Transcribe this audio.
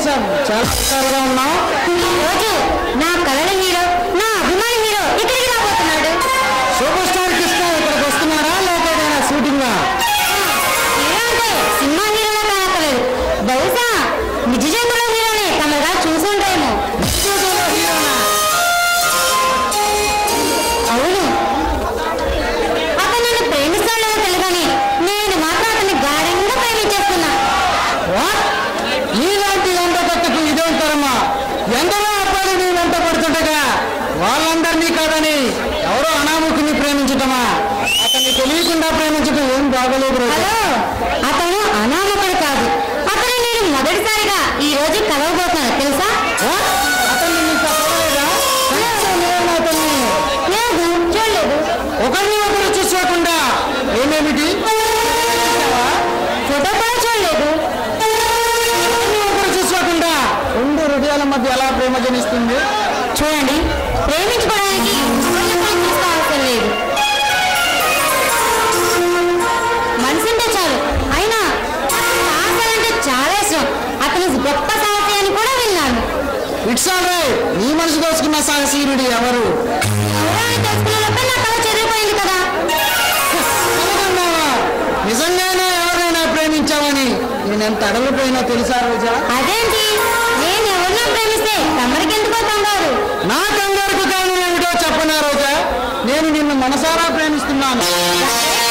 కోసం చాలా హుషారుగా ఉన్నావు రోజు నా కలల హీరో నా అభిమాన హీరో ఇక్కడికి రాబోతున్నాడు సూపర్ స్టార్ కృష్ణ ఇక్కడికి వస్తున్నారా లేక ఏదైనా షూటింగా హీరో అంటే సినిమా హీరోలా కానక్కలేదు బహుశా నిజ జన్మలో హీరోనే తమగా చూసుంటాయేమో హీరోనా అవును అతను నన్ను ప్రేమిస్తాడో తెలియదని నేను మాత్రం అతన్ని గాఢంగా ప్రేమించేస్తున్నా వాట్ ఇలాంటి వంటకత్తకు ఇదేం తరమా ఎందరో అబ్బాయిలు నీ వెంట పడుతుండగా వాళ్ళందరినీ కాదని ఎవరో అనాముకుని ప్రేమించటమా అతన్ని తెలియకుండా ప్రేమించటం ఏం బాగలేదు రోజా. హలో అతను అనామకుడు కాదు అతను నేను మొదటిసారిగా ఈ రోజు కలవబోతున్నాను తెలుసా వాట్? అతన్ని నీకు అర్థమయ్యేదా? కనీసం నేను అతన్ని లేదు చూడలేదు ఒకరిని ఒకరు చూసుకోకుండా ఏమేమిటి ఫోటో కూడా చూడలేదు ఒకరిని ఒకరు చూసుకోకుండా రెండు హృదయాల మధ్య ఎలా ప్రేమ జనిస్తుంది చూడండి ప్రేమించుకోవడానికి ఒకరినొకరు చూసుకోవాల్సిన లేదు మనసుంటే చాలు అయినా సాహసాలంటే చాలా ఇష్టం అతను గొప్ప సాహసి అని కూడా విన్నాను ఇట్స్ ఆల్ రైట్ నీ మనసు దోచుకున్న సాహసీరుడు ఎవరు ఎవరో అని తెలుసుకున్నప్పుడు నా కళ చెదిరిపోయింది కదా కనుగొన్నావా? నిజంగానే ఎవరైనా ప్రేమించావని నేను ఎంత అడగపోయినా తెలుసా రోజా అదేంటి నేను ఎవరినో ప్రేమిస్తే తమరికి ఎందుకో కంగారు నా కంగారుకు కారణం ఏమిటో చెప్పనా రోజా నేను నిన్ను మనసారా ప్రేమిస్తున్నాను సరే,